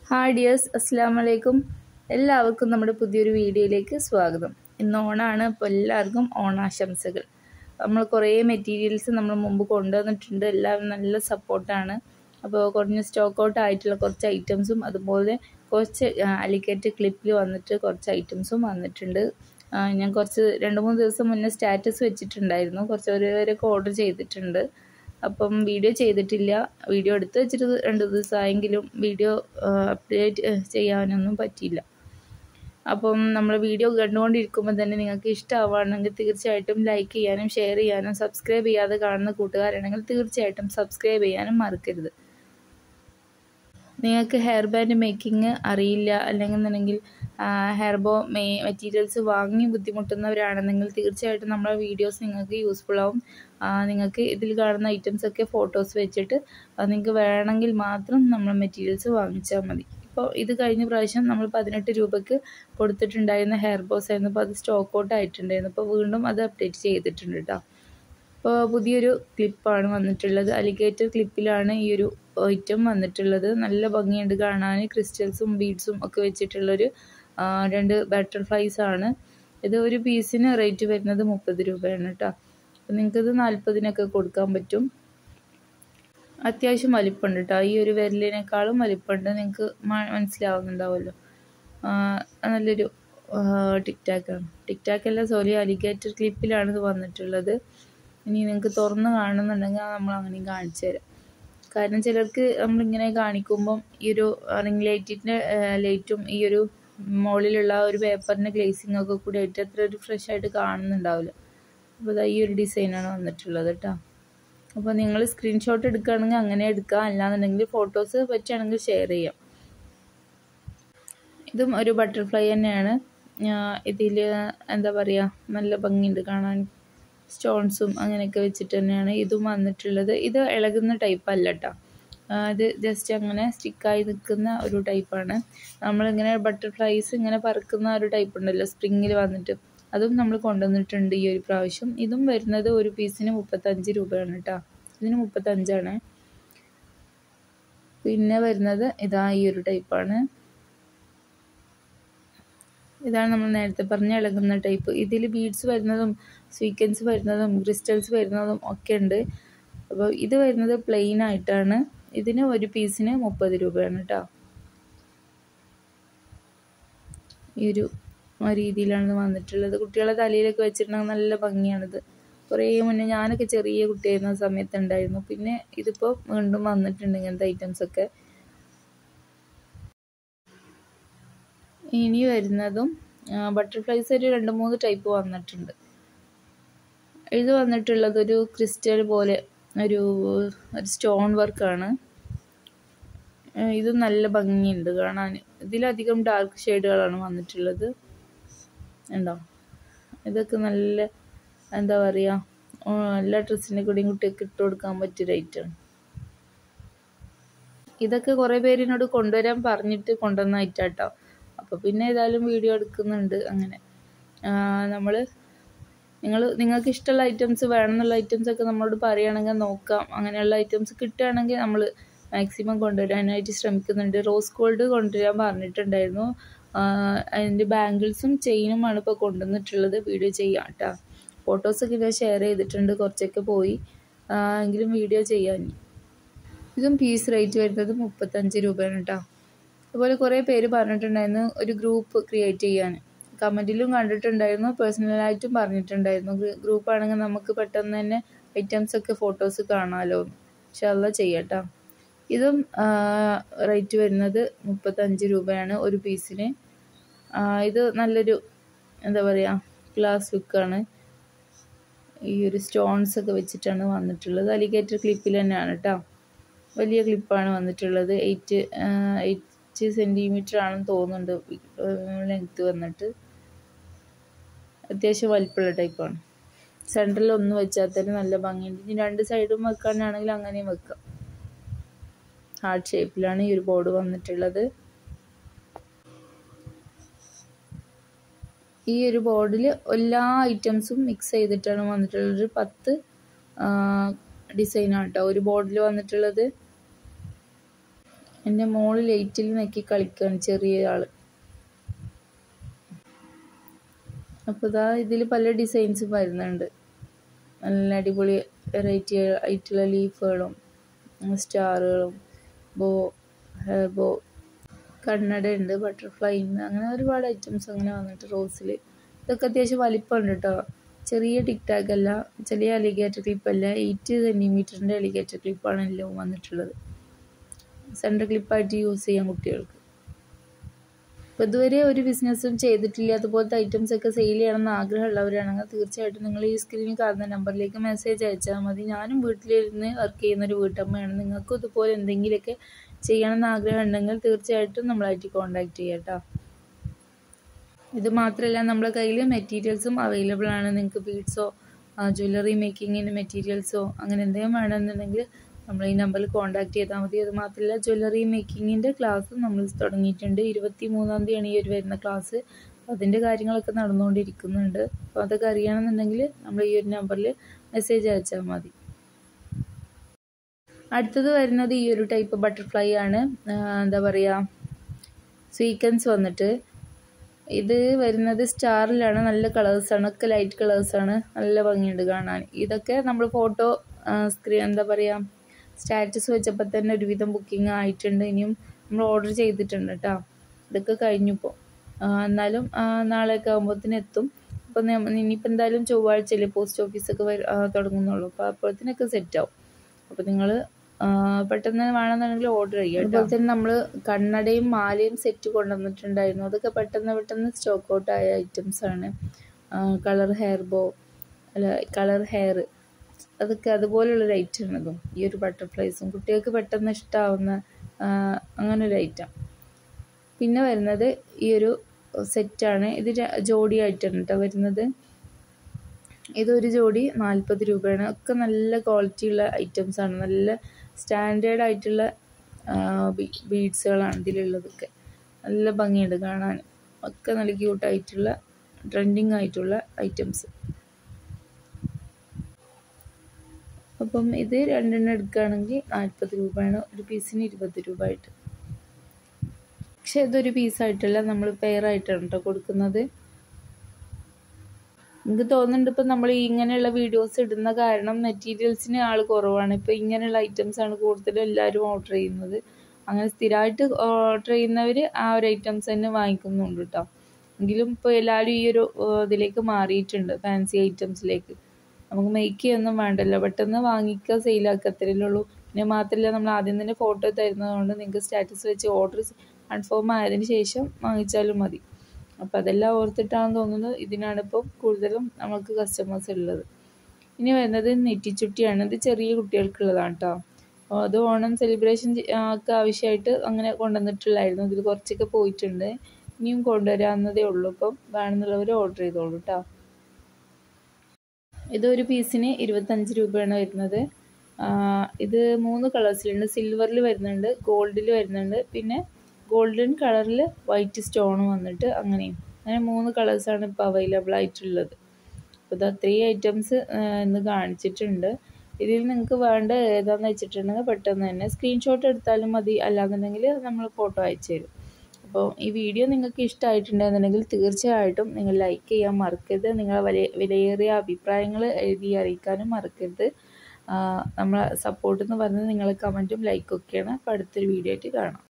hi dears അസ്സാം വലൈക്കും എല്ലാവർക്കും നമ്മുടെ പുതിയൊരു വീഡിയോയിലേക്ക് സ്വാഗതം ഇന്ന് ഓണാണ് അപ്പോൾ എല്ലാവർക്കും ഓണാശംസകൾ നമ്മൾ കുറേ മെറ്റീരിയൽസ് നമ്മൾ മുമ്പ് കൊണ്ടുവന്നിട്ടുണ്ട് എല്ലാവരും നല്ല സപ്പോർട്ടാണ് അപ്പോൾ കുറഞ്ഞ സ്റ്റോക്ക് ഔട്ട് ആയിട്ടുള്ള കുറച്ച് ഐറ്റംസും അതുപോലെ കുറച്ച് അലിക്കേറ്റ് ക്ലിപ്പിൽ വന്നിട്ട് കുറച്ച് ഐറ്റംസും വന്നിട്ടുണ്ട് ഞാൻ കുറച്ച് രണ്ട് മൂന്ന് ദിവസം മുന്നേ സ്റ്റാറ്റസ് വെച്ചിട്ടുണ്ടായിരുന്നു കുറച്ച് പേരൊക്കെ ഓർഡർ ചെയ്തിട്ടുണ്ട് അപ്പം വീഡിയോ ചെയ്തിട്ടില്ല വീഡിയോ എടുത്ത് വെച്ചിട്ട് രണ്ട് ദിവസമായെങ്കിലും വീഡിയോ അപ്ഡേറ്റ് ചെയ്യാനൊന്നും പറ്റിയില്ല അപ്പം നമ്മൾ വീഡിയോ കണ്ടുകൊണ്ടിരിക്കുമ്പോൾ തന്നെ നിങ്ങൾക്ക് ഇഷ്ടമാവുകയാണെങ്കിൽ തീർച്ചയായിട്ടും ലൈക്ക് ചെയ്യാനും ഷെയർ ചെയ്യാനും സബ്സ്ക്രൈബ് ചെയ്യാതെ കാണുന്ന കൂട്ടുകാരാണെങ്കിൽ തീർച്ചയായിട്ടും സബ്സ്ക്രൈബ് ചെയ്യാനും മറക്കരുത് നിങ്ങൾക്ക് ഹെയർ ബാൻഡ് മേക്കിംഗ് അറിയില്ല അല്ലെങ്കിൽ ഹെയർ ബോ മേ മെറ്റീരിയൽസ് വാങ്ങി ബുദ്ധിമുട്ടുന്നവരാണെന്നെങ്കിൽ തീർച്ചയായിട്ടും നമ്മളെ വീഡിയോസ് നിങ്ങൾക്ക് യൂസ്ഫുൾ ആവും നിങ്ങൾക്ക് ഇതിൽ കാണുന്ന ഐറ്റംസ് ഒക്കെ ഫോട്ടോസ് വെച്ചിട്ട് നിങ്ങൾക്ക് വേണമെങ്കിൽ മാത്രം നമ്മൾ മെറ്റീരിയൽസ് വാങ്ങിച്ചാൽ മതി ഇപ്പോൾ ഇത് കഴിഞ്ഞ പ്രാവശ്യം നമ്മൾ പതിനെട്ട് രൂപയ്ക്ക് കൊടുത്തിട്ടുണ്ടായിരുന്ന ഹെയർ ബോസ് ആയിരുന്നു അപ്പോൾ അത് സ്റ്റോക്ക് ഔട്ട് ആയിട്ടുണ്ടായിരുന്നു അപ്പോൾ വീണ്ടും അത് അപ്ഡേറ്റ് ചെയ്തിട്ടുണ്ട് കേട്ടോ ഇപ്പോൾ പുതിയൊരു ക്ലിപ്പാണ് വന്നിട്ടുള്ളത് അലിഗേറ്റർ ക്ലിപ്പിലാണ് ഈ ഒരു ഐറ്റം വന്നിട്ടുള്ളത് നല്ല ഭംഗിയുണ്ട് കാണാൻ ക്രിസ്റ്റൽസും ബീഡ്സും ഒക്കെ വെച്ചിട്ടുള്ളൊരു രണ്ട് ബട്ടർഫ്ലൈസ് ആണ് ഇത് ഒരു പീസിന് റേറ്റ് വരുന്നത് മുപ്പത് രൂപയാണ് കേട്ടോ അപ്പം നിങ്ങൾക്കിത് നാൽപ്പതിനൊക്കെ കൊടുക്കാൻ പറ്റും അത്യാവശ്യം വലിപ്പമുണ്ട് കേട്ടോ ഈ ഒരു വിരലിനേക്കാളും വലിപ്പമുണ്ട് നിങ്ങൾക്ക് മനസ്സിലാവുന്നുണ്ടാവുമല്ലോ നല്ലൊരു ടിക്ടാക്കാണ് ടിക്ടാക്ക് അല്ല സോറി അലിഗേറ്റർ ക്ലിപ്പിലാണ് ഇത് വന്നിട്ടുള്ളത് ഇനി നിങ്ങൾക്ക് തുറന്ന് കാണുന്നുണ്ടെങ്കിൽ നമ്മൾ അങ്ങനെയും കാണിച്ചു തരാം കാരണം ചിലർക്ക് നമ്മളിങ്ങനെ കാണിക്കുമ്പം ഈ ഒരു റിംഗ് ലൈറ്റിൻ്റെ ലൈറ്റും ഈ ഒരു മുകളിലുള്ള ഒരു പേപ്പറിൻ്റെ ഗ്ലേസിംഗ് ഒക്കെ കൂടി ആയിട്ട് അത്ര ഒരു ഫ്രഷ് ആയിട്ട് കാണുന്നുണ്ടാവില്ല അപ്പോൾ ഈ ഒരു ഡിസൈനാണ് വന്നിട്ടുള്ളത് കേട്ടോ അപ്പോൾ നിങ്ങൾ സ്ക്രീൻഷോട്ട് എടുക്കുകയാണെങ്കിൽ അങ്ങനെ എടുക്കുക അല്ലാന്നുണ്ടെങ്കിൽ ഫോട്ടോസ് പറ്റുകയാണെങ്കിൽ ഷെയർ ചെയ്യാം ഇതും ഒരു ബട്ടർഫ്ലൈ തന്നെയാണ് ഇതിൽ എന്താ പറയുക നല്ല ഭംഗിയുണ്ട് കാണാൻ സ്റ്റോൺസും അങ്ങനെയൊക്കെ വെച്ചിട്ട് തന്നെയാണ് ഇതും വന്നിട്ടുള്ളത് ഇത് ഇളകുന്ന ടൈപ്പ് അല്ല കേട്ടോ ഇത് ജസ്റ്റ് അങ്ങനെ സ്റ്റിക്കായി നിൽക്കുന്ന ഒരു ടൈപ്പാണ് നമ്മളിങ്ങനെ ബട്ടർഫ്ലൈസ് ഇങ്ങനെ പറക്കുന്ന ഒരു ടൈപ്പ് ഉണ്ടല്ലോ സ്പ്രിങ്ങിൽ വന്നിട്ട് അതും നമ്മൾ കൊണ്ടുവന്നിട്ടുണ്ട് ഈ ഒരു പ്രാവശ്യം ഇതും വരുന്നത് ഒരു പീസിന് മുപ്പത്തഞ്ച് രൂപയാണ് കേട്ടോ ഇതിന് മുപ്പത്തഞ്ചാണ് പിന്നെ വരുന്നത് ഇതാ ഈ ഒരു ടൈപ്പാണ് ഇതാണ് നമ്മൾ നേരത്തെ പറഞ്ഞ ഇളകുന്ന ടൈപ്പ് ഇതിൽ ബീഡ്സ് വരുന്നതും സ്വീക്കൻസ് വരുന്നതും ക്രിസ്റ്റൽസ് വരുന്നതും ഒക്കെ ഉണ്ട് അപ്പോൾ ഇത് വരുന്നത് പ്ലെയിൻ ആയിട്ടാണ് ഇതിന് ഒരു പീസിന് മുപ്പത് രൂപയാണ് കേട്ടോ ഈ ഒരു രീതിയിലാണ് വന്നിട്ടുള്ളത് കുട്ടികളെ തലയിലൊക്കെ വെച്ചിട്ടുണ്ടെങ്കിൽ നല്ല ഭംഗിയാണിത് കുറേ മുന്നേ ഞാനൊക്കെ ചെറിയ കുട്ടിയായിരുന്ന സമയത്ത് ഉണ്ടായിരുന്നു പിന്നെ ഇതിപ്പോൾ വീണ്ടും വന്നിട്ടുണ്ട് ഇങ്ങനത്തെ ഐറ്റംസ് ഒക്കെ ഇനി വരുന്നതും ബട്ടർഫ്ലൈസ് ഒരു രണ്ട് മൂന്ന് ടൈപ്പ് വന്നിട്ടുണ്ട് ഇത് വന്നിട്ടുള്ളത് ഒരു ക്രിസ്റ്റൽ പോലെ ഒരു ഒരു സ്റ്റോൺ വർക്കാണ് ഇത് നല്ല ഭംഗിയുണ്ട് കാണാൻ ഇതിലധികം ഡാർക്ക് ഷെയ്ഡുകളാണ് വന്നിട്ടുള്ളത് ഉണ്ടോ ഇതൊക്കെ നല്ല എന്താ പറയുക എല്ലാ ഡ്രസ്സിൻ്റെ കൂടെയും കുട്ടികൾക്ക് ഇട്ട് കൊടുക്കാൻ പറ്റിയ ഐറ്റമാണ് ഇതൊക്കെ കുറേ പേരിനോട് കൊണ്ടുവരാൻ പറഞ്ഞിട്ട് കൊണ്ടുവന്ന ഐറ്റാട്ടോ അപ്പോൾ പിന്നെ ഏതായാലും വീഡിയോ എടുക്കുന്നുണ്ട് അങ്ങനെ നമ്മൾ നിങ്ങൾ നിങ്ങൾക്ക് ഇഷ്ടമുള്ള ഐറ്റംസ് വേണമെന്നുള്ള ഐറ്റംസ് ഒക്കെ നമ്മളോട് പറയുകയാണെങ്കിൽ നോക്കാം അങ്ങനെയുള്ള ഐറ്റംസ് കിട്ടുകയാണെങ്കിൽ നമ്മൾ മാക്സിമം കൊണ്ടുവരാനായിട്ട് ശ്രമിക്കുന്നുണ്ട് റോസ് ഗോൾഡ് കൊണ്ടുവരാൻ പറഞ്ഞിട്ടുണ്ടായിരുന്നു അതിൻ്റെ ബാംഗിൾസും ചെയിനുമാണ് ഇപ്പോൾ കൊണ്ടുവന്നിട്ടുള്ളത് വീഡിയോ ചെയ്യാം കേട്ടോ ഫോട്ടോസൊക്കെ ഞാൻ ഷെയർ ചെയ്തിട്ടുണ്ട് കുറച്ചൊക്കെ പോയി എങ്കിലും വീഡിയോ ചെയ്യാൻ ഇതും പീസ് റേറ്റ് വരുന്നത് മുപ്പത്തഞ്ച് രൂപയാണ് കേട്ടോ അതുപോലെ കുറേ പേര് പറഞ്ഞിട്ടുണ്ടായിരുന്നു ഒരു ഗ്രൂപ്പ് ക്രിയേറ്റ് ചെയ്യാൻ കമൻറ്റിലും കണ്ടിട്ടുണ്ടായിരുന്നു പേഴ്സണലായിട്ടും പറഞ്ഞിട്ടുണ്ടായിരുന്നു ഗ്രൂപ്പ് ആണെങ്കിൽ നമുക്ക് പെട്ടെന്ന് തന്നെ ഐറ്റംസ് ഒക്കെ ഫോട്ടോസ് കാണാമല്ലോ പക്ഷെ അല്ല ചെയ്യട്ടോ ഇതും റേറ്റ് വരുന്നത് മുപ്പത്തഞ്ച് രൂപയാണ് ഒരു പീസിന് ഇത് നല്ലൊരു എന്താ പറയുക ഗ്ലാസ് ലുക്കാണ് ഈ ഒരു സ്റ്റോൺസ് ഒക്കെ വെച്ചിട്ടാണ് വന്നിട്ടുള്ളത് അലിഗേറ്റർ ക്ലിപ്പിൽ തന്നെയാണ് കേട്ടോ വലിയ ക്ലിപ്പാണ് വന്നിട്ടുള്ളത് എയ്റ്റ് എയ്റ്റ് സെൻറ്റിമീറ്റർ ആണെന്ന് തോന്നുന്നുണ്ട് ലെങ്ത്ത് വന്നിട്ട് അത്യാവശ്യം വലിപ്പമുള്ള ടൈപ്പാണ് സെൻറ്ററിൽ ഒന്ന് വെച്ചാൽ തന്നെ നല്ല ഭംഗിയുണ്ട് ഇനി രണ്ട് സൈഡും വെക്കാനാണെങ്കിൽ അങ്ങനെയും വെക്കാം ഹാർട്ട് ഷേപ്പിലാണ് ഈ ഒരു ബോർഡ് വന്നിട്ടുള്ളത് ഈ ഒരു ബോർഡിൽ എല്ലാ ഐറ്റംസും മിക്സ് ചെയ്തിട്ടാണ് വന്നിട്ടുള്ളത് ഒരു പത്ത് ഡിസൈനാണ് കേട്ടോ ഒരു ബോർഡിൽ വന്നിട്ടുള്ളത് എൻ്റെ മോള് ലൈറ്റിൽ നെക്കി കളിക്കുകയാണ് ചെറിയ ആൾ അപ്പോൾ ഇതാ ഇതിൽ പല ഡിസൈൻസും വരുന്നുണ്ട് നല്ല അടിപൊളി വെറൈറ്റി ആയിട്ടുള്ള ലീഫുകളും സ്റ്റാറുകളും ബോ ഹെയർ ബോ കണ്ണട ഉണ്ട് ബട്ടർഫ്ലൈ ഉണ്ട് അങ്ങനെ ഒരുപാട് ഐറ്റംസ് അങ്ങനെ വന്നിട്ട് റോസിൽ ഇതൊക്കെ അത്യാവശ്യം വലിപ്പമുണ്ട് കേട്ടോ ചെറിയ ടിക് ടാക്ക് അല്ല ചെറിയ അലിഗേറ്റർ ക്ലിപ്പല്ല എയ്റ്റ് സെൻറ്റിമീറ്ററിൻ്റെ അലിഗേറ്റർ ക്ലിപ്പാണ് എല്ലാം വന്നിട്ടുള്ളത് സെൻറ്റർ ക്ലിപ്പായിട്ട് യൂസ് ചെയ്യാം കുട്ടികൾക്ക് അപ്പോൾ ഇതുവരെ ഒരു ബിസിനസ്സും ചെയ്തിട്ടില്ല അതുപോലത്തെ ഐറ്റംസ് ഒക്കെ സെയിൽ ചെയ്യണമെന്ന് ആഗ്രഹമുള്ളവരാണെങ്കിൽ തീർച്ചയായിട്ടും നിങ്ങൾ ഈ സ്ക്രീനിൽ കാണുന്ന നമ്പറിലേക്ക് മെസ്സേജ് അയച്ചാൽ മതി ഞാനും വീട്ടിലിരുന്ന് വർക്ക് ചെയ്യുന്ന ഒരു വീട്ടമ്മയാണ് നിങ്ങൾക്കും ഇതുപോലെ എന്തെങ്കിലുമൊക്കെ ചെയ്യണമെന്ന് ആഗ്രഹം ഉണ്ടെങ്കിൽ തീർച്ചയായിട്ടും നമ്മളായിട്ട് കോൺടാക്ട് ചെയ്യാം കേട്ടോ ഇത് മാത്രമല്ല നമ്മുടെ കയ്യിൽ മെറ്റീരിയൽസും അവൈലബിൾ ആണ് നിങ്ങൾക്ക് ബീഡ്സോ ജ്വല്ലറി മേക്കിങ്ങിന് മെറ്റീരിയൽസോ അങ്ങനെ എന്തെങ്കിലും വേണമെന്നുണ്ടെങ്കിൽ നമ്മൾ ഈ നമ്പറിൽ കോൺടാക്ട് ചെയ്താൽ മതി അത് മാത്രമല്ല ജ്വല്ലറി മേക്കിങ്ങിൻ്റെ ക്ലാസ് നമ്മൾ തുടങ്ങിയിട്ടുണ്ട് ഇരുപത്തി മൂന്നാം തീയതിയാണ് ഈ ഒരു വരുന്ന ക്ലാസ് അതിൻ്റെ കാര്യങ്ങളൊക്കെ നടന്നുകൊണ്ടിരിക്കുന്നുണ്ട് അപ്പോൾ അതൊക്കെ അറിയണമെന്നുണ്ടെങ്കിൽ നമ്മൾ ഈ ഒരു നമ്പറിൽ മെസ്സേജ് അയച്ചാൽ മതി അടുത്തത് വരുന്നത് ഈ ഒരു ടൈപ്പ് ബട്ടർഫ്ലൈ ആണ് എന്താ പറയുക സ്വീക്കൻസ് വന്നിട്ട് ഇത് വരുന്നത് സ്റ്റാറിലാണ് നല്ല കളേഴ്സാണ് ഒക്കെ ലൈറ്റ് കളേഴ്സാണ് നല്ല ഭംഗിയുണ്ട് കാണാൻ ഇതൊക്കെ നമ്മൾ ഫോട്ടോ സ്ക്രീൻ എന്താ പറയുക സ്റ്റാറ്റസ് വെച്ചപ്പോൾ തന്നെ ഒരുവിധം ബുക്കിംഗ് ആയിട്ടുണ്ട് ഇനിയും നമ്മൾ ഓർഡർ ചെയ്തിട്ടുണ്ട് കേട്ടോ ഇതൊക്കെ കഴിഞ്ഞു ഇപ്പോൾ എന്നാലും നാളെയൊക്കെ ആകുമ്പോഴത്തേന് എത്തും അപ്പം ഇനിയിപ്പോൾ എന്തായാലും ചൊവ്വാഴ്ചയല്ലേ പോസ്റ്റ് ഓഫീസൊക്കെ വരും തുടങ്ങുന്നുള്ളൂ അപ്പോൾ അപ്പോഴത്തേനൊക്കെ സെറ്റാവും അപ്പോൾ നിങ്ങൾ പെട്ടെന്ന് വേണമെന്നുണ്ടെങ്കിൽ ഓർഡർ ചെയ്യുക അതുപോലെ തന്നെ നമ്മൾ കണ്ണടയും മാലയും സെറ്റ് കൊണ്ടുവന്നിട്ടുണ്ടായിരുന്നു അതൊക്കെ പെട്ടെന്ന് പെട്ടെന്ന് സ്റ്റോക്ക് ഔട്ട് ആയ ഐറ്റംസ് ആണ് കളർ ഹെയർ ബോ അല്ല കളർ ഹെയർ അതൊക്കെ അതുപോലുള്ളൊരു ഐറ്റമാണ് ഇതും ഈ ഒരു ബട്ടർഫ്ലൈസും കുട്ടികൾക്ക് പെട്ടെന്ന് ഇഷ്ടമാവുന്ന അങ്ങനെ ഒരു ഐറ്റം പിന്നെ വരുന്നത് ഈ ഒരു സെറ്റാണ് ഇത് ജോഡി ആയിട്ടാണ് കേട്ടോ വരുന്നത് ഇതൊരു ജോഡി നാൽപ്പത് രൂപയാണ് ഒക്കെ നല്ല ക്വാളിറ്റി ഉള്ള ഐറ്റംസ് ആണ് നല്ല സ്റ്റാൻഡേർഡ് ആയിട്ടുള്ള ബീഡ്സുകളാണ് ഇതിലുള്ളതൊക്കെ നല്ല ഭംഗിയുണ്ട് കാണാൻ ഒക്കെ നല്ല ക്യൂട്ടായിട്ടുള്ള ട്രെൻഡിങ് ആയിട്ടുള്ള ഐറ്റംസ് അപ്പം ഇത് രണ്ടെണ്ണം എടുക്കുകയാണെങ്കിൽ നാൽപ്പത് രൂപയാണ് ഒരു പീസിന് ഇരുപത് രൂപ ആയിട്ട് പക്ഷെ ഇതൊരു പീസായിട്ടല്ല നമ്മൾ പെയർ ആയിട്ടാണ് കേട്ടോ കൊടുക്കുന്നത് എനിക്ക് തോന്നുന്നുണ്ട് ഇപ്പം നമ്മൾ ഇങ്ങനെയുള്ള വീഡിയോസ് ഇടുന്ന കാരണം മെറ്റീരിയൽസിന് ആൾ കുറവാണ് ഇപ്പം ഇങ്ങനെയുള്ള ഐറ്റംസ് ആണ് കൂടുതലും എല്ലാവരും ഓർഡർ ചെയ്യുന്നത് അങ്ങനെ സ്ഥിരമായിട്ട് ഓർഡർ ചെയ്യുന്നവർ ആ ഒരു ഐറ്റംസ് തന്നെ വാങ്ങിക്കുന്നുണ്ട് കേട്ടോ എങ്കിലും ഇപ്പോൾ എല്ലാവരും ഈ ഒരു ഇതിലേക്ക് മാറിയിട്ടുണ്ട് ഫാൻസി ഐറ്റംസിലേക്ക് നമുക്ക് മേക്ക് ചെയ്യൊന്നും വേണ്ടല്ലോ പെട്ടെന്ന് വാങ്ങിക്കുക സെയിലാക്കുക അത്രയല്ലേ ഉള്ളൂ പിന്നെ മാത്രമല്ല നമ്മൾ ആദ്യം തന്നെ ഫോട്ടോ തരുന്നതുകൊണ്ട് നിങ്ങൾക്ക് സ്റ്റാറ്റസ് വെച്ച് ഓർഡർ കൺഫേം ആയതിനു ശേഷം വാങ്ങിച്ചാലും മതി അപ്പോൾ അതെല്ലാം ഓർത്തിട്ടാണെന്ന് തോന്നുന്നത് ഇതിനാണ് ഇപ്പോൾ കൂടുതലും നമുക്ക് കസ്റ്റമേഴ്സ് ഉള്ളത് ഇനി വരുന്നത് നെറ്റിച്ചുട്ടിയാണ് ഇത് ചെറിയ കുട്ടികൾക്കുള്ളതാണ് കേട്ടോ അത് ഓണം സെലിബ്രേഷൻ ഒക്കെ ആവശ്യമായിട്ട് അങ്ങനെ കൊണ്ടുവന്നിട്ടുള്ളായിരുന്നു ഇതിൽ കുറച്ചൊക്കെ പോയിട്ടുണ്ട് ഇനിയും കൊണ്ടുവരാവുന്നതേ ഉള്ളൂ ഇപ്പം വേണമെന്നുള്ളവർ ഓർഡർ ചെയ്തോളൂ കേട്ടോ ഇതൊരു പീസിന് ഇരുപത്തഞ്ച് രൂപയാണ് വരുന്നത് ഇത് മൂന്ന് കളേഴ്സിലുണ്ട് സിൽവറിൽ വരുന്നുണ്ട് ഗോൾഡിൽ വരുന്നുണ്ട് പിന്നെ ഗോൾഡൻ കളറിൽ വൈറ്റ് സ്റ്റോൺ വന്നിട്ട് അങ്ങനെയും അങ്ങനെ മൂന്ന് കളേഴ്സാണ് ഇപ്പോൾ അവൈലബിൾ ആയിട്ടുള്ളത് അപ്പോൾ ഇത് അത്രയും ഐറ്റംസ് ഇന്ന് കാണിച്ചിട്ടുണ്ട് ഇതിൽ നിങ്ങൾക്ക് വേണ്ട ഏതാണെന്ന് വെച്ചിട്ടുണ്ടെങ്കിൽ പെട്ടെന്ന് തന്നെ സ്ക്രീൻഷോട്ട് എടുത്താലും മതി അല്ലാന്നുണ്ടെങ്കിൽ നമ്മൾ ഫോട്ടോ അയച്ചു തരും അപ്പോൾ ഈ വീഡിയോ നിങ്ങൾക്ക് ഇഷ്ടമായിട്ടുണ്ടെന്നുണ്ടെങ്കിൽ തീർച്ചയായിട്ടും നിങ്ങൾ ലൈക്ക് ചെയ്യാൻ മറക്കരുത് നിങ്ങളെ വലിയ വിലയേറിയ അഭിപ്രായങ്ങൾ എഴുതി അറിയിക്കാനും മറക്കരുത് നമ്മളെ സപ്പോർട്ട് എന്ന് പറയുന്നത് നിങ്ങളെ കമൻറ്റും ലൈക്കും ഒക്കെയാണ് അപ്പോൾ അടുത്തൊരു വീഡിയോ ആയിട്ട് കാണാം